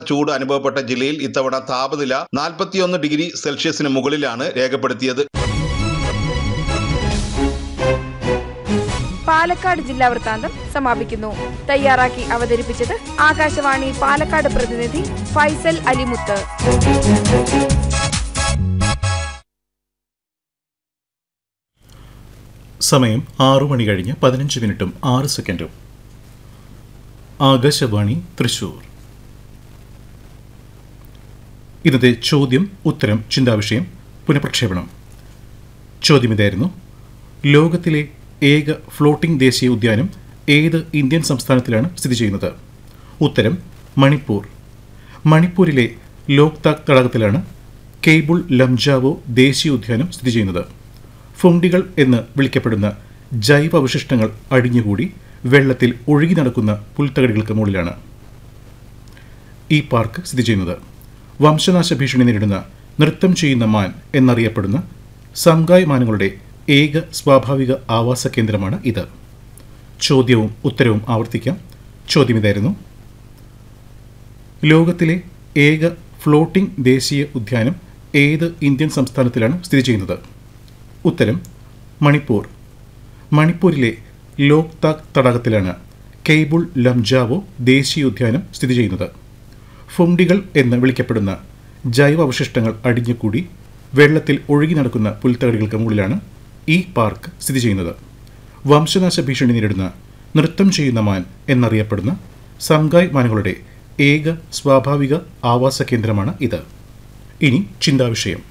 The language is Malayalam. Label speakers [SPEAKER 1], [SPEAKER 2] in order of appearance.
[SPEAKER 1] ചൂട് അനുഭവപ്പെട്ട ജില്ലയിൽ ഇത്തവണ താപനില നാൽപ്പത്തിയൊന്ന് ഡിഗ്രി സെൽഷ്യസിന് മുകളിലാണ് രേഖപ്പെടുത്തിയത്
[SPEAKER 2] പാലക്കാട് ജില്ലാ വൃത്താന്തം സമാപിക്കുന്നു തയ്യാറാക്കി അവതരിപ്പിച്ചത് ആകാശവാണി പാലക്കാട് പ്രതിനിധി ഫൈസൽ അലിമുത്ത്
[SPEAKER 3] സമയം ആറു മണി കഴിഞ്ഞ് പതിനഞ്ച് മിനിറ്റും ആറ് സെക്കൻഡും ആകാശവാണി തൃശൂർ ഇന്നത്തെ ചോദ്യം ഉത്തരം ചിന്താവിഷയം പുനഃപ്രക്ഷേപണം ചോദ്യം ഇതായിരുന്നു ലോകത്തിലെ ഏക ഫ്ലോട്ടിംഗ് ദേശീയ ഉദ്യാനം ഏത് ഇന്ത്യൻ സംസ്ഥാനത്തിലാണ് സ്ഥിതി ചെയ്യുന്നത് ഉത്തരം മണിപ്പൂർ മണിപ്പൂരിലെ ലോക്താക് തടാകത്തിലാണ് കേബിൾ ലംജാവോ ദേശീയ ഉദ്യാനം സ്ഥിതി ചെയ്യുന്നത് ഫുണ്ടികൾ എന്ന് വിളിക്കപ്പെടുന്ന ജൈവ അവശിഷ്ടങ്ങൾ അടിഞ്ഞുകൂടി വെള്ളത്തിൽ ഒഴുകി നടക്കുന്ന പുൽത്തകടികൾക്ക് മുകളിലാണ് ഈ പാർക്ക് സ്ഥിതി ചെയ്യുന്നത് വംശനാശ ഭീഷണി നേരിടുന്ന നൃത്തം ചെയ്യുന്ന മാൻ എന്നറിയപ്പെടുന്ന സംഗായ് മാനുകളുടെ ഏക സ്വാഭാവിക ആവാസ കേന്ദ്രമാണ് ഇത് ചോദ്യവും ഉത്തരവും ആവർത്തിക്കാം ചോദ്യം ഇതായിരുന്നു ലോകത്തിലെ ഏക ഫ്ലോട്ടിംഗ് ദേശീയ ഉദ്യാനം ഏത് ഇന്ത്യൻ സംസ്ഥാനത്തിലാണ് സ്ഥിതി ചെയ്യുന്നത് ഉത്തരം മണിപ്പൂർ മണിപ്പൂരിലെ ലോക്താക് തടാകത്തിലാണ് കെയ്ബുൾ ലംജാവോ ദേശീയ ഉദ്യാനം സ്ഥിതി ചെയ്യുന്നത് ഫുണ്ടികൾ എന്ന് വിളിക്കപ്പെടുന്ന ജൈവ അവശിഷ്ടങ്ങൾ അടിഞ്ഞുകൂടി വെള്ളത്തിൽ ഒഴുകി നടക്കുന്ന പുൽത്തകടികൾക്ക് മുകളിലാണ് ഈ പാർക്ക് സ്ഥിതി ചെയ്യുന്നത് വംശനാശ ഭീഷണി നേരിടുന്ന നൃത്തം ചെയ്യുന്ന മാൻ എന്നറിയപ്പെടുന്ന സംഗായ് മാനുകളുടെ ഏക സ്വാഭാവിക ആവാസ കേന്ദ്രമാണ് ഇത് ഇനി ചിന്താവിഷയം